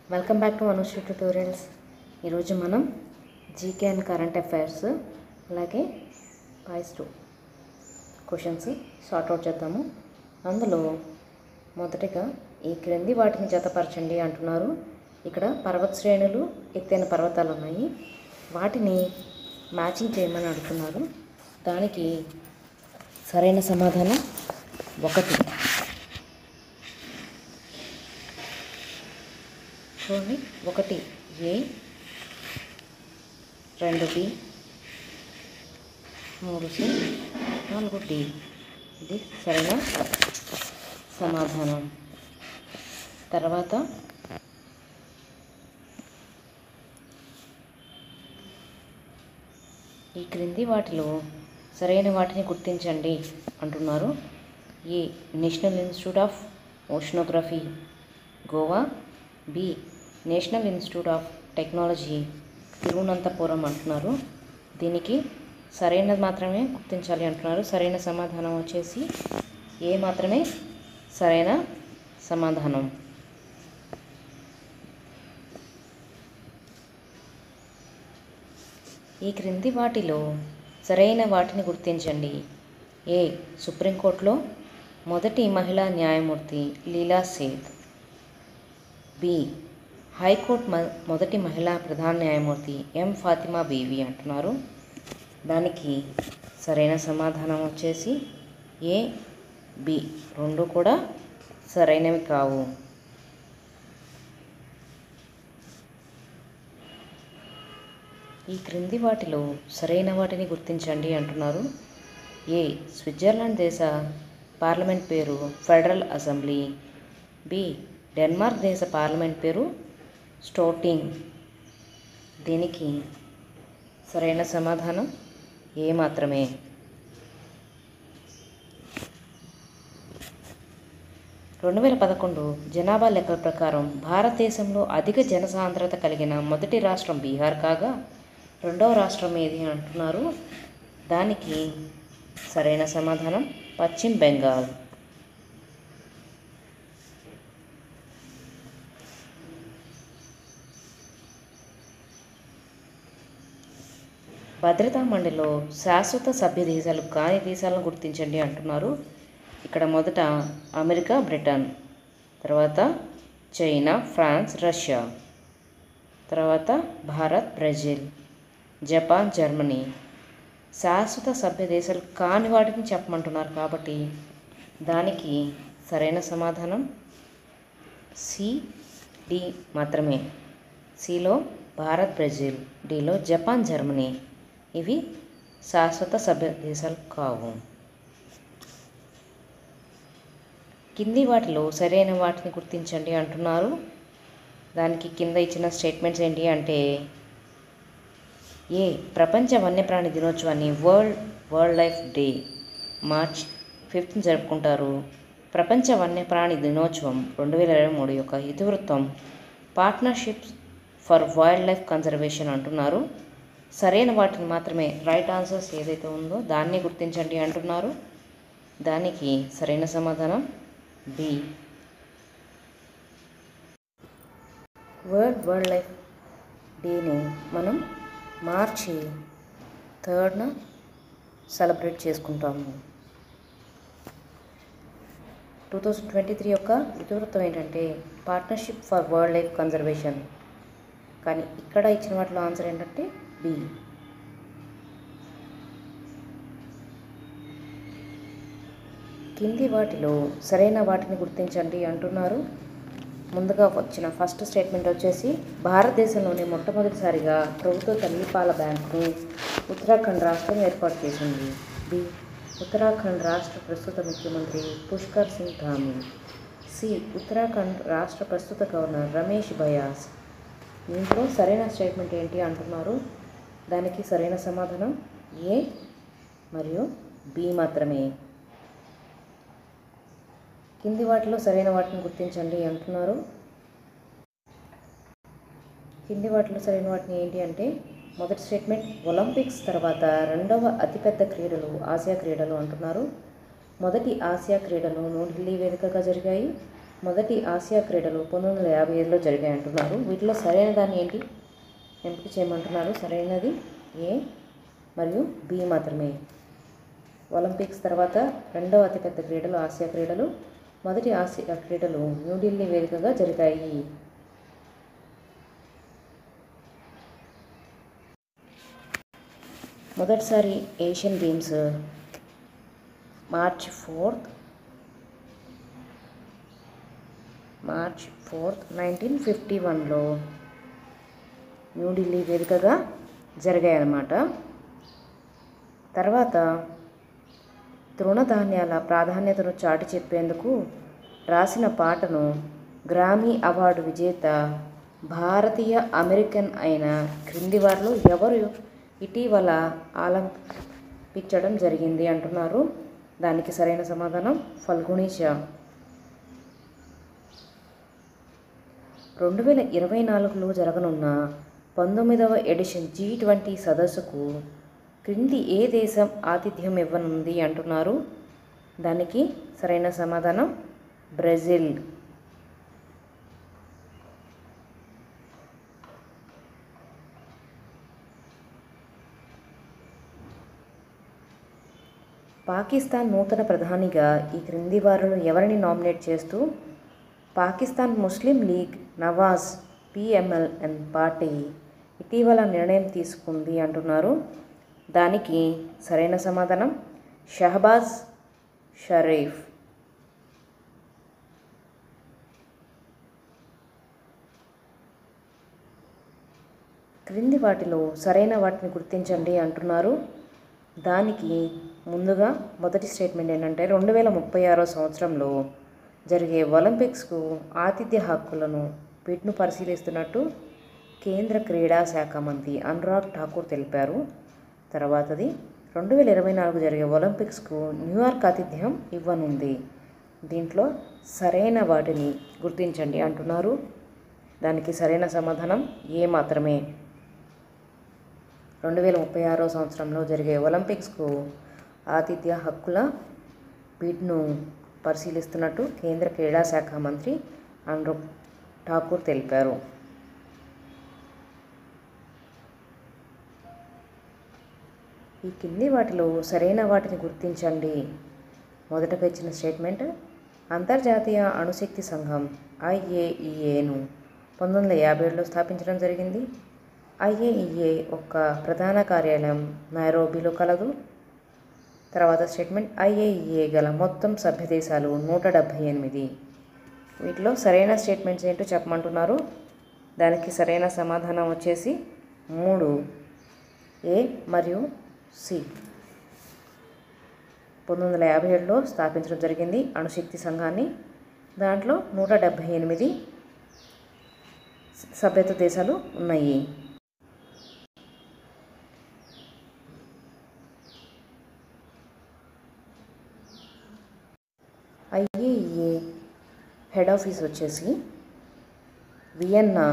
welcome back to Anush tutorials ఈరోజు మనం GK and current affairs అలాగే పాయిస్ టూ క్వశ్చన్స్ సార్ట్ అవుట్ చేద్దాము అందులో మొదటిగా ఈ క్రింది వాటిని జతపరచండి అంటున్నారు ఇక్కడ పర్వత శ్రేణులు ఎత్తైన పర్వతాలు ఉన్నాయి వాటిని మ్యాచింగ్ చేయమని అడుగుతున్నారు దానికి సరైన సమాధానం ఒకటి చూడండి ఒకటి ఏ రెండు బి మూడు సి నాలుగు డి ఇది సరైన సమాధానం తర్వాత ఈ క్రింది వాటిలో సరైన వాటిని గుర్తించండి అంటున్నారు A national institute of oceanography Goa B national institute of technology Thiruvananthapuram అంటున్నారు దీనికి సరైనది మాత్రమే గుర్తించాలి అంటున్నారు సరైన సమాధానం వచ్చేసి ఏ మాత్రమే సరైన సమాధానం ఈ క్రింది వాటిలో సరైన వాటిని గుర్తించండి ఏ సుప్రీంకోర్టులో మొదటి మహిళా న్యాయమూర్తి లీలా సేత్ బి హైకోర్టు మ మొదటి మహిళా ప్రధాన న్యాయమూర్తి ఎం ఫాతిమా బీవి అంటున్నారు దానికి సరైన సమాధానం వచ్చేసి ఏ బి రెండు కూడా సరైనవి కావు ఈ క్రింది వాటిలో సరైన వాటిని గుర్తించండి అంటున్నారు ఏ స్విట్జర్లాండ్ దేశ పార్లమెంట్ పేరు ఫెడరల్ అసెంబ్లీ బి డెన్మార్క్ దేశ పార్లమెంట్ పేరు స్టోటింగ్ దీనికి సరైన సమాధానం ఏ మాత్రమే రెండు వేల పదకొండు జనాభా లెక్కల ప్రకారం భారతదేశంలో అధిక జనసాంద్రత కలిగిన మొదటి రాష్ట్రం బీహార్ కాగా రెండవ రాష్ట్రం ఏది అంటున్నారు దానికి సరైన సమాధానం పశ్చిమ బెంగాల్ భద్రతా మండలిలో శాశ్వత సభ్య దేశాలు కాని దేశాలను గుర్తించండి అంటున్నారు ఇక్కడ మొదట అమెరికా బ్రిటన్ తర్వాత చైనా ఫ్రాన్స్ రష్యా తర్వాత భారత్ బ్రెజిల్ జపాన్ జర్మనీ శాశ్వత సభ్య దేశాలు కాని వాటిని చెప్పమంటున్నారు కాబట్టి దానికి సరైన సమాధానం సి డి మాత్రమే సిలో భారత్ బ్రెజిల్ డిలో జపాన్ జర్మనీ ఇవి శాశ్వత సభ్య దేశాలు కావు కింది వాటిలో సరైన వాటిని గుర్తించండి అంటున్నారు దానికి కింద ఇచ్చిన స్టేట్మెంట్స్ ఏంటి అంటే ఏ ప్రపంచ వన్యప్రాణి దినోత్సవాన్ని world world life day March fifth జరుపుకుంటారు ప్రపంచ వన్యప్రాణి దినోత్సవం రెండు వేల ఇరవై మూడు యొక్క ఇతివృత్తం partnerships for wildlife conservation అంటున్నారు సరైన వాటిని మాత్రమే రైట్ ఆన్సర్స్ ఏదైతే ఉందో దాన్ని గుర్తించండి అంటున్నారు దానికి సరైన సమాధానం బి వరల్డ్ వరల్డ్ లైఫ్ డేని మనం మార్చి థర్డ్న సెలబ్రేట్ చేసుకుంటాము టూ థౌజండ్ ట్వంటీ త్రీ యొక్క ఇతివృత్తం ఏంటంటే partnership for world life conservation కానీ ఇక్కడ ఇచ్చిన వాటిలో ఆన్సర్ ఏంటంటే బి కింది వాటిలో సరైన వాటిని గుర్తించండి అంటున్నారు ముందుగా వచ్చిన ఫస్ట్ స్టేట్మెంట్ వచ్చేసి భారతదేశంలోని మొట్టమొదటిసారిగా ప్రభుత్వ తల్లిపాల బ్యాంకును ఉత్తరాఖండ్ రాష్ట్రం ఏర్పాటు చేసింది బి ఉత్తరాఖండ్ రాష్ట్ర ప్రస్తుత ముఖ్యమంత్రి పుష్కర్ సింగ్ ధామి సి ఉత్తరాఖండ్ రాష్ట్ర ప్రస్తుత గవర్నర్ రమేష్ బయాస్ దీంట్లో సరైన స్టేట్మెంట్ ఏంటి అంటున్నారు దానికి సరైన సమాధానం ఏ మరియు బి మాత్రమే కింది వాటిలో సరైన వాటిని గుర్తించండి అంటున్నారు కింది వాటిలో సరైన వాటిని ఏంటి అంటే మొదటి స్టేట్మెంట్ ఒలింపిక్స్ తర్వాత రెండవ అతిపెద్ద క్రీడలు ఆసియా క్రీడలు అంటున్నారు మొదటి ఆసియా క్రీడలు న్యూఢిల్లీ వేదికగా జరిగాయి మొదటి ఆసియా క్రీడలు పంతొమ్మిది వందల యాభై ఐదులో జరిగాయి అంటున్నారు వీటిలో సరైన దాన్ని ఏంటి ఎంపిక చేయమంటున్నారు సరైనది ఏ మరియు బి మాత్రమే ఒలింపిక్స్ తర్వాత రెండవ అతిపెద్ద క్రీడలు ఆసియా క్రీడలు మొదటి ఆసియా క్రీడలు న్యూఢిల్లీ వేదికగా జరిగాయి మొదటిసారి Asian Games March fourth March fourth nineteen fifty వన్లో న్యూఢిల్లీ వేదికగా జరిగాయన్నమాట తర్వాత తృణధాన్యాల ప్రాధాన్యతను చాటి చెప్పేందుకు రాసిన పాటను గ్రామీ అవార్డు విజేత భారతీయ అమెరికన్ అయిన క్రింది వారిలో ఎవరు ఇటీవల ఆలంపించడం జరిగింది అంటున్నారు దానికి సరైన సమాధానం ఫల్గుణి షా రెండు వేల ఇరవై నాలుగులో జరగనున్న పంతొమ్మిదవ ఎడిషన్ జీ ట్వంటీ సదస్సుకు క్రింది ఏ దేశం ఆతిథ్యం ఇవ్వనుంది అంటున్నారు దానికి సరైన సమాధానం బ్రెజిల్ పాకిస్తాన్ నూతన ప్రధానిగా ఈ క్రింది వారిలో ఎవరిని నామినేట్ చేస్తూ పాకిస్తాన్ ముస్లిం లీగ్ నవాజ్ పిఎంఎల్ఎన్ పార్టీ ఇటీవల నిర్ణయం తీసుకుంది అంటున్నారు దానికి సరైన సమాధానం షహబాజ్ షరీఫ్ క్రింది వాటిలో సరైన వాటిని గుర్తించండి అంటున్నారు దానికి ముందుగా మొదటి స్టేట్మెంట్ ఏంటంటే రెండు వేల ముప్పై ఆరో సంవత్సరంలో జరిగే ఒలింపిక్స్కు ఆతిథ్య హక్కులను బిడ్ను పరిశీలిస్తున్నట్టు కేంద్ర క్రీడా శాఖ మంత్రి అనురాగ్ ఠాకూర్ తెలిపారు తర్వాతది రెండు వేల ఇరవై నాలుగు జరిగే ఒలింపిక్స్కు న్యూయార్క్ ఆతిథ్యం ఇవ్వనుంది దీంట్లో సరైన వాటిని గుర్తించండి అంటున్నారు దానికి సరైన సమాధానం ఏ మాత్రమే రెండు వేల ముప్పై ఆరో సంవత్సరంలో జరిగే ఒలింపిక్స్కు ఆతిథ్య హక్కుల బిడ్ను పరిశీలిస్తున్నట్టు కేంద్ర క్రీడా శాఖ మంత్రి అనురాగ్ ఠాకూర్ తెలిపారు ఈ కింది వాటిలో సరైన వాటిని గుర్తించండి మొదటగా ఇచ్చిన స్టేట్మెంట్ అంతర్జాతీయ అణుశక్తి సంఘం ఐఏఈఏను పంతొమ్మిది వందల యాభై ఏడులో స్థాపించడం జరిగింది ఐఏఈఏ యొక్క ప్రధాన కార్యాలయం నైరోబీలో కలదు తర్వాత స్టేట్మెంట్ ఐఏఈఏ గల మొత్తం సభ్య దేశాలు నూట డెబ్భై ఎనిమిది వీటిలో సరైన స్టేట్మెంట్స్ ఏంటో చెప్పమంటున్నారు దానికి సరైన సమాధానం వచ్చేసి మూడు ఏ మరియు సి పంతొమ్మిది వందల యాభై ఏడులో స్థాపించడం జరిగింది అణుశక్తి సంఘాన్ని దాంట్లో నూట డెబ్భై ఎనిమిది సభ్యత దేశాలు ఉన్నాయి ఐఏఈఏ హెడ్ ఆఫీస్ వచ్చేసి వియన్నా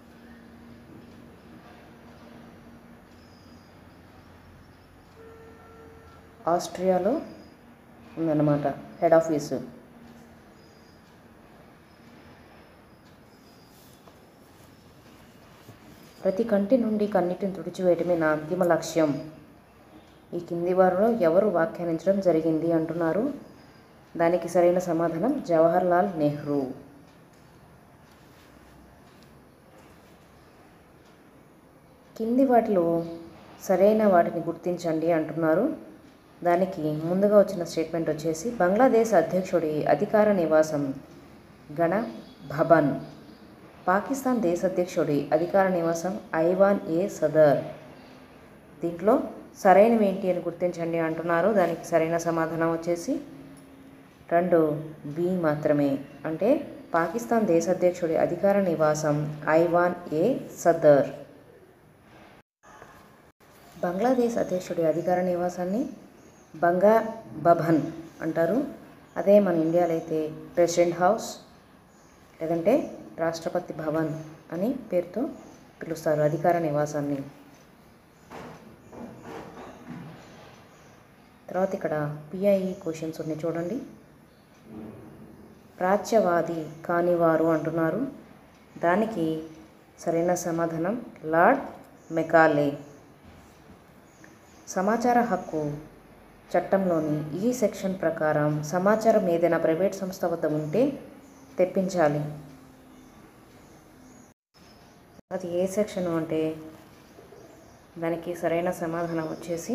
ఆస్ట్రియాలో ఉందన్నమాట హెడ్ ఆఫీసు ప్రతి కంటి నుండి కన్నిటిని తుడిచివేయటమే నా అంతిమ లక్ష్యం ఈ కింది వారిలో ఎవరు వ్యాఖ్యానించడం జరిగింది అంటున్నారు దానికి సరైన సమాధానం జవహర్ లాల్ నెహ్రూ కింది వాటిలో సరైన వాటిని గుర్తించండి అంటున్నారు దానికి ముందుగా వచ్చిన స్టేట్మెంట్ వచ్చేసి బంగ్లాదేశ్ అధ్యక్షుడి అధికార నివాసం గణ భవన్ పాకిస్తాన్ దేశ అధ్యక్షుడి అధికార నివాసం ఐవాన్ ఏ సదర్ దీంట్లో సరైనవి ఏంటి అని గుర్తించండి అంటున్నారు దానికి సరైన సమాధానం వచ్చేసి రెండు బి మాత్రమే అంటే పాకిస్తాన్ దేశ అధ్యక్షుడి అధికార నివాసం ఐవాన్ ఏ సదర్ బంగ్లాదేశ్ అధ్యక్షుడి అధికార నివాసాన్ని బంగా భవన్ అంటారు అదే మన ఇండియాలో అయితే ప్రెసిడెంట్ హౌస్ లేదంటే రాష్ట్రపతి భవన్ అని పేరుతో పిలుస్తారు అధికార నివాసాన్ని తర్వాత ఇక్కడ పిఐఈ క్వశ్చన్స్ ఉన్నాయి చూడండి ప్రాచ్యవాది కానివారు అంటున్నారు దానికి సరైన సమాధానం లార్డ్ మెకాలే సమాచార హక్కు చట్టంలోని ఈ సెక్షన్ ప్రకారం సమాచారం ఏదైనా ప్రైవేట్ సంస్థ వద్ద ఉంటే తెప్పించాలి అది ఏ సెక్షన్ అంటే దానికి సరైన సమాధానం వచ్చేసి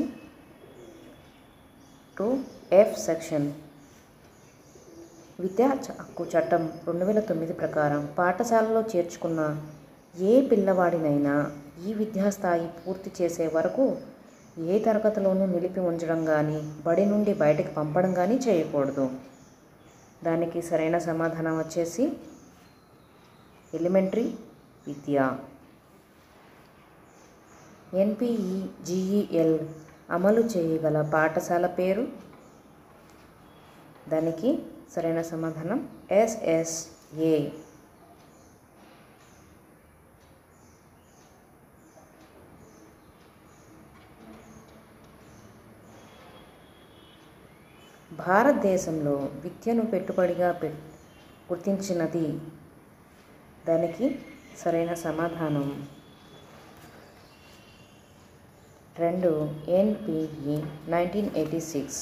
టూ ఎఫ్ సెక్షన్ విద్యా చ- హక్కు చట్టం రెండు వేల తొమ్మిది ప్రకారం పాఠశాలలో చేర్చుకున్న ఏ పిల్లవాడినైనా ఈ విద్యాస్థాయి పూర్తి చేసే వరకు ఏ తరగతిలోనూ నిలిపి ఉంచడం కానీ బడి నుండి బయటకు పంపడం కానీ చేయకూడదు దానికి సరైన సమాధానం వచ్చేసి ఎలిమెంటరీ విద్య ఎన్పిఈ జీఈఎల్ అమలు చేయగల పాఠశాల పేరు దానికి సరైన సమాధానం ఎస్ఎస్ఏ భారతదేశంలో విద్యను పెట్టుబడిగా పె గుర్తించినది దానికి సరైన సమాధానం రెండు ఎన్పిఈ నైన్టీన్ ఎయిటీ సిక్స్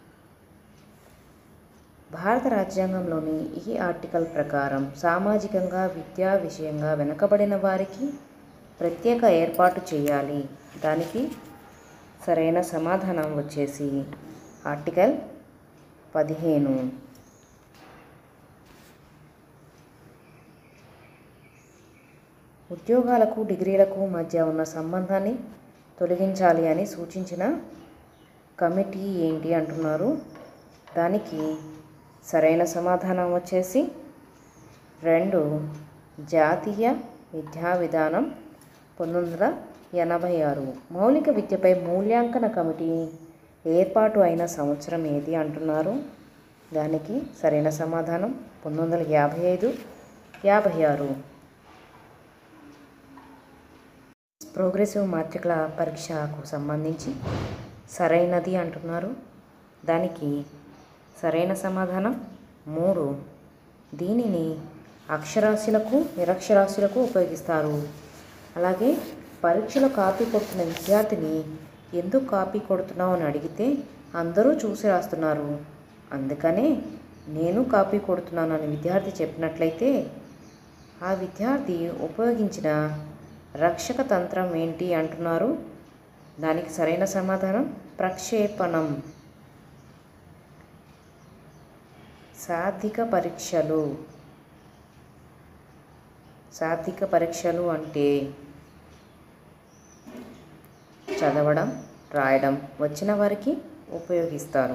భారత రాజ్యాంగంలోని ఈ ఆర్టికల్ ప్రకారం సామాజికంగా విద్యా విషయంగా వెనుకబడిన వారికి ప్రత్యేక ఏర్పాటు చేయాలి దానికి సరైన సమాధానం వచ్చేసి ఆర్టికల్ పదిహేను ఉద్యోగాలకు డిగ్రీలకు మధ్య ఉన్న సంబంధాన్ని తొలగించాలి అని సూచించిన కమిటీ ఏంటి అంటున్నారు దానికి సరైన సమాధానం వచ్చేసి రెండు జాతీయ విద్యా విధానం పంతొమ్మిది వందల ఎనభై ఆరు మౌలిక విద్యపై మూల్యాంకన కమిటీ ఏర్పాటు అయిన సంవత్సరం ఏది అంటున్నారు దానికి సరైన సమాధానం పంతొమ్మిది వందల యాభై ఐదు యాభై ఆరు ప్రోగ్రెసివ్ మాత్రికల పరీక్షకు సంబంధించి సరైనది అంటున్నారు దానికి సరైన సమాధానం మూడు దీనిని అక్షరాస్యులకు నిరక్షరాస్యులకు ఉపయోగిస్తారు అలాగే పరీక్షలో కాపీ కొడుతున్న విద్యార్థిని ఎందుకు కాపీ కొడుతున్నావు అని అడిగితే అందరూ చూసి రాస్తున్నారు అందుకనే నేను కాపీ కొడుతున్నాను అని విద్యార్థి చెప్పినట్లయితే ఆ విద్యార్థి ఉపయోగించిన రక్షక తంత్రం ఏంటి అంటున్నారు దానికి సరైన సమాధానం ప్రక్షేపణం సాధిక పరీక్షలు సాధిక పరీక్షలు అంటే చదవడం రాయడం వచ్చిన వారికి ఉపయోగిస్తారు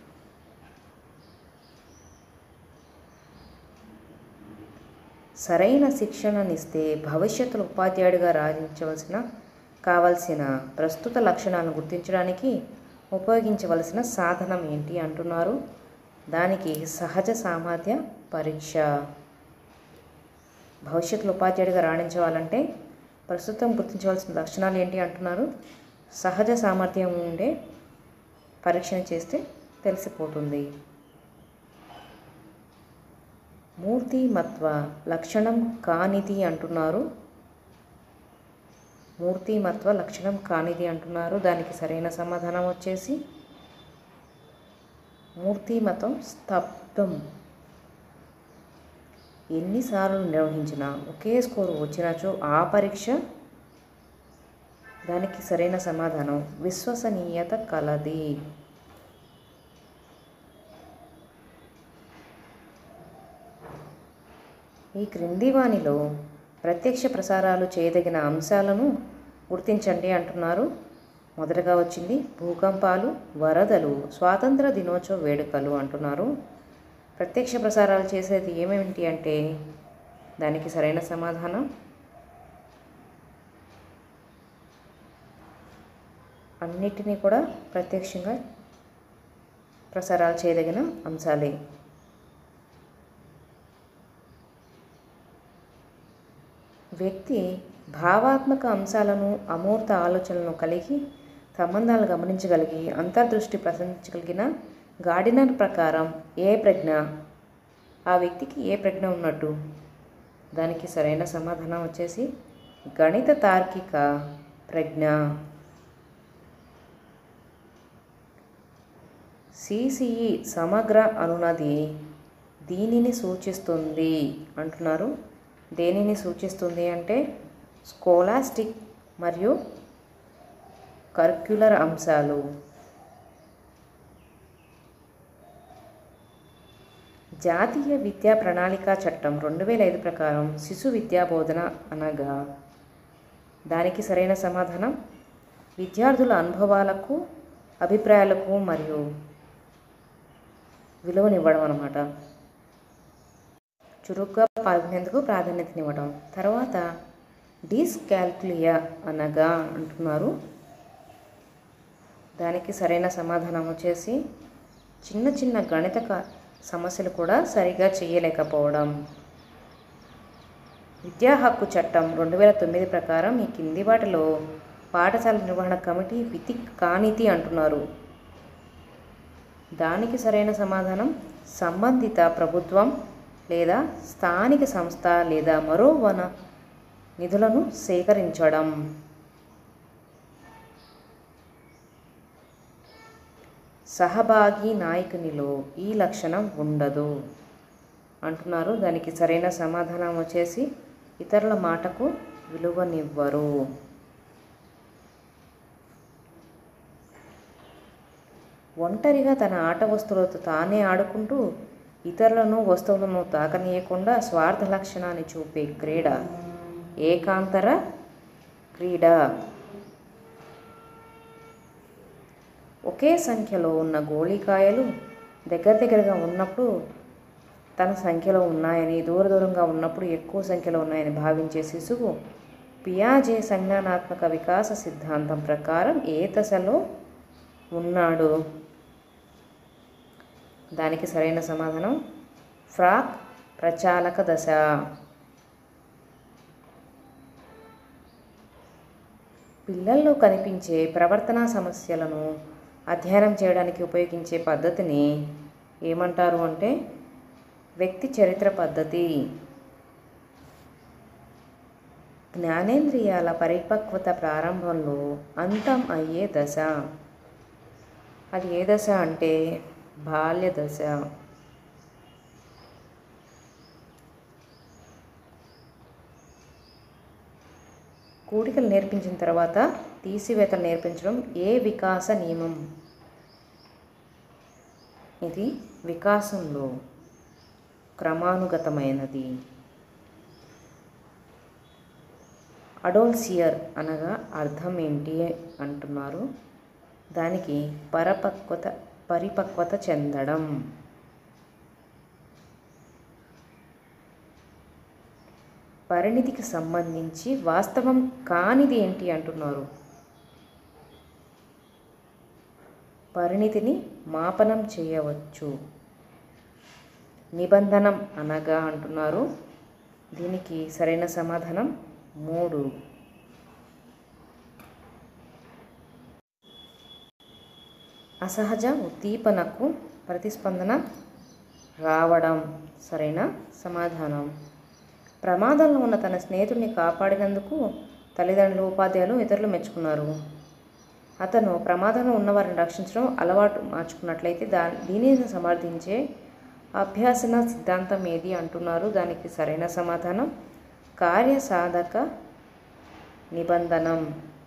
సరైన శిక్షణనిస్తే భవిష్యత్తులో ఉపాధ్యాయుడిగా రాణించవలసిన కావలసిన ప్రస్తుత లక్షణాలను గుర్తించడానికి ఉపయోగించవలసిన సాధనం ఏంటి అంటున్నారు దానికి సహజ సామర్థ్య పరీక్ష భవిష్యత్తులో ఉపాధ్యాయుడిగా రాణించవాలంటే ప్రస్తుతం గుర్తించవలసిన లక్షణాలు ఏంటి అంటున్నారు సహజ సామర్థ్యం ఉండే పరీక్షను చేస్తే తెలిసిపోతుంది మూర్తిమత్వ లక్షణం కానిది అంటున్నారు మూర్తిమత్వ లక్షణం కానిది అంటున్నారు దానికి సరైన సమాధానం వచ్చేసి మూర్తిమతం స్తబ్దం ఎన్నిసార్లు నిర్వహించినా ఒకే స్కోరు వచ్చినచో ఆ పరీక్ష దానికి సరైన సమాధానం విశ్వసనీయత కలది ఈ క్రింది వానిలో ప్రత్యక్ష ప్రసారాలు చేయదగిన అంశాలను గుర్తించండి అంటున్నారు మొదటగా వచ్చింది భూకంపాలు వరదలు స్వాతంత్ర దినోత్సవ వేడుకలు అంటున్నారు ప్రత్యక్ష ప్రసారాలు చేసేది ఏమేమిటి అంటే దానికి సరైన సమాధానం అన్నిటినీ కూడా ప్రత్యక్షంగా ప్రసారాలు చేయదగిన అంశాలే వ్యక్తి భావాత్మక అంశాలను అమూర్త ఆలోచనలను కలిగి సంబంధాలు గమనించగలిగి అంతర్దృష్టి ప్రసరించగలిగిన గార్డినర్ ప్రకారం ఏ ప్రజ్ఞ ఆ వ్యక్తికి ఏ ప్రజ్ఞ ఉన్నట్టు దానికి సరైన సమాధానం వచ్చేసి గణిత తార్కిక ప్రజ్ఞ సిసిఈ సమగ్ర అనునది దీనిని సూచిస్తుంది అంటున్నారు దేనిని సూచిస్తుంది అంటే స్కోలాస్టిక్ మరియు కర్క్యులర్ అంశాలు జాతీయ విద్యా ప్రణాళిక చట్టం రెండు వేల ఐదు ప్రకారం శిశు విద్యా బోధన అనగా దానికి సరైన సమాధానం విద్యార్థుల అనుభవాలకు అభిప్రాయాలకు మరియు విలువనివ్వడం అనమాట చురుగ్గా పాల్గొనేందుకు ప్రాధాన్యతనివ్వడం తర్వాత డిస్కాల్కులియా అనగా అంటున్నారు దానికి సరైన సమాధానం వచ్చేసి చిన్న చిన్న గణిత క- సమస్యలు కూడా సరిగా చేయలేకపోవడం విద్యా హక్కు చట్టం రెండు వేల తొమ్మిది ప్రకారం ఈ కింది వాటిలో పాఠశాల నిర్వహణ కమిటీ విధి కానితి అంటున్నారు దానికి సరైన సమాధానం సంబంధిత ప్రభుత్వం లేదా స్థానిక సంస్థ లేదా మరో వన నిధులను సేకరించడం సహభాగి నాయకునిలో ఈ లక్షణం ఉండదు అంటున్నారు దానికి సరైన సమాధానం వచ్చేసి ఇతరుల మాటకు విలువనివ్వరు ఒంటరిగా తన ఆట వస్తువులతో తానే ఆడుకుంటూ ఇతరులను వస్తువులను తాకనీయకుండా స్వార్థ లక్షణాన్ని చూపే క్రీడ ఏకాంతర క్రీడ ఒకే సంఖ్యలో ఉన్న గోళీకాయలు దగ్గర దగ్గరగా ఉన్నప్పుడు తన సంఖ్యలో ఉన్నాయని దూర దూరంగా ఉన్నప్పుడు ఎక్కువ సంఖ్యలో ఉన్నాయని భావించే శిశువు పియాజే సంజ్ఞానాత్మక వికాస సిద్ధాంతం ప్రకారం ఏ దశలో ఉన్నాడు దానికి సరైన సమాధానం ఫ్రాక్ ప్రచాలక దశ పిల్లల్లో కనిపించే ప్రవర్తనా సమస్యలను అధ్యయనం చేయడానికి ఉపయోగించే పద్ధతిని ఏమంటారు అంటే వ్యక్తి చరిత్ర పద్ధతి జ్ఞానేంద్రియాల పరిపక్వత ప్రారంభంలో అంతం అయ్యే దశ అది ఏ దశ అంటే బాల్య దశ కూడికలు నేర్పించిన తర్వాత తీసివేతలు నేర్పించడం ఏ వికాస నియమం ఇది వికాసంలో క్రమానుగతమైనది అడోల్సియర్ అనగా అర్థం ఏంటి అంటున్నారు దానికి పరపక్వత పరిపక్వత చెందడం పరిణితికి సంబంధించి వాస్తవం కానిది ఏంటి అంటున్నారు పరిణితిని మాపనం చేయవచ్చు నిబంధనం అనగా అంటున్నారు దీనికి సరైన సమాధానం మూడు అసహజ ఉద్దీపనకు ప్రతిస్పందన రావడం సరైన సమాధానం ప్రమాదంలో ఉన్న తన స్నేహితుడిని కాపాడినందుకు తల్లిదండ్రులు ఉపాధ్యాయులు ఇతరులు మెచ్చుకున్నారు అతను ప్రమాదంలో ఉన్నవారిని రక్షించడం అలవాటు మార్చుకున్నట్లయితే దా దీనిని సమర్థించే అభ్యాసన సిద్ధాంతం ఏది అంటున్నారు దానికి సరైన సమాధానం కార్యసాధక నిబంధనం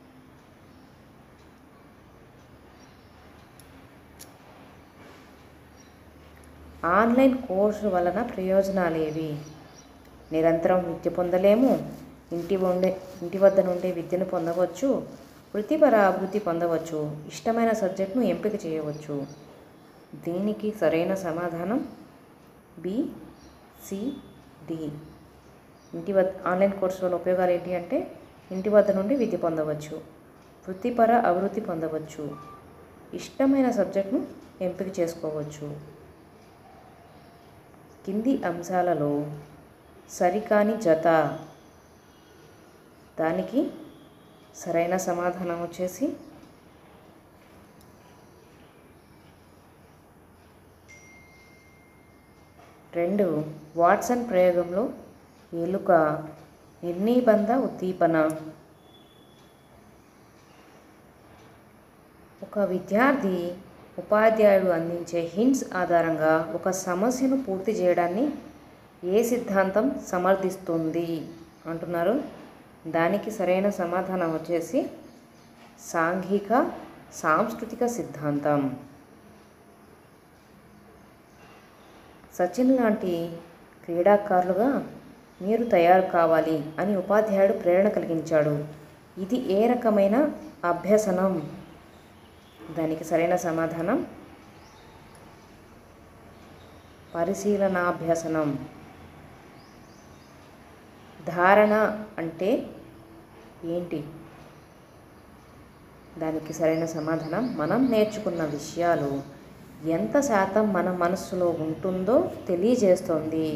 ఆన్లైన్ కోర్సు వలన ప్రయోజనాలేవి నిరంతరం విద్య పొందలేము ఇంటి ఉండే ఇంటి వద్ద నుండే విద్యను పొందవచ్చు వృత్తిపర అభివృద్ధి పొందవచ్చు ఇష్టమైన సబ్జెక్ట్ను ఎంపిక చేయవచ్చు దీనికి సరైన సమాధానం బి సి డి ఇంటి వద్ద ఆన్లైన్ కోర్సు వల్ల ఉపయోగాలు ఏంటి అంటే ఇంటి వద్ద నుండి విద్య పొందవచ్చు వృత్తిపర అభివృద్ధి పొందవచ్చు ఇష్టమైన సబ్జెక్ట్ను ఎంపిక చేసుకోవచ్చు కింది అంశాలలో సరికాని జత దానికి సరైన సమాధానం వచ్చేసి రెండు వాట్సన్ ప్రయోగంలో ఎలుక నిర్నిబంధ ఉద్దీపన ఒక విద్యార్థి ఉపాధ్యాయుడు అందించే హింట్స్ ఆధారంగా ఒక సమస్యను పూర్తి చేయడాన్ని ఏ సిద్ధాంతం సమర్థిస్తుంది అంటున్నారు దానికి సరైన సమాధానం వచ్చేసి సాంఘిక సాంస్కృతిక సిద్ధాంతం సచిన్ లాంటి క్రీడాకారులుగా మీరు తయారు కావాలి అని ఉపాధ్యాయుడు ప్రేరణ కలిగించాడు ఇది ఏ రకమైన అభ్యసనం దానికి సరైన సమాధానం పరిశీలనాభ్యసనం ధారణ అంటే ఏంటి దానికి సరైన సమాధానం మనం నేర్చుకున్న విషయాలు ఎంత శాతం మన మనస్సులో ఉంటుందో తెలియజేస్తోంది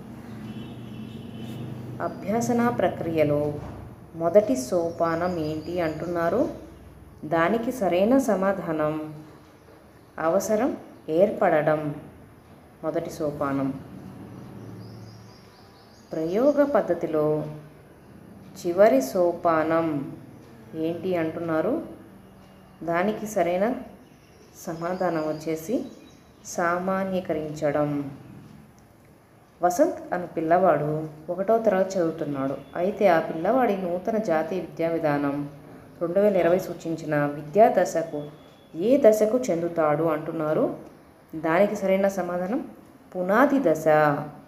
అభ్యసన ప్రక్రియలో మొదటి సోపానం ఏంటి అంటున్నారు దానికి సరైన సమాధానం అవసరం ఏర్పడడం మొదటి సోపానం ప్రయోగ పద్ధతిలో చివరి సోపానం ఏంటి అంటున్నారు దానికి సరైన సమాధానం వచ్చేసి సామాన్యీకరించడం వసంత్ అను పిల్లవాడు ఒకటో తరగతి చదువుతున్నాడు అయితే ఆ పిల్లవాడి నూతన జాతీయ విద్యా విధానం రెండు వేల ఇరవై సూచించిన విద్యా దశకు ఏ దశకు చెందుతాడు అంటున్నారు దానికి సరైన సమాధానం పునాది దశ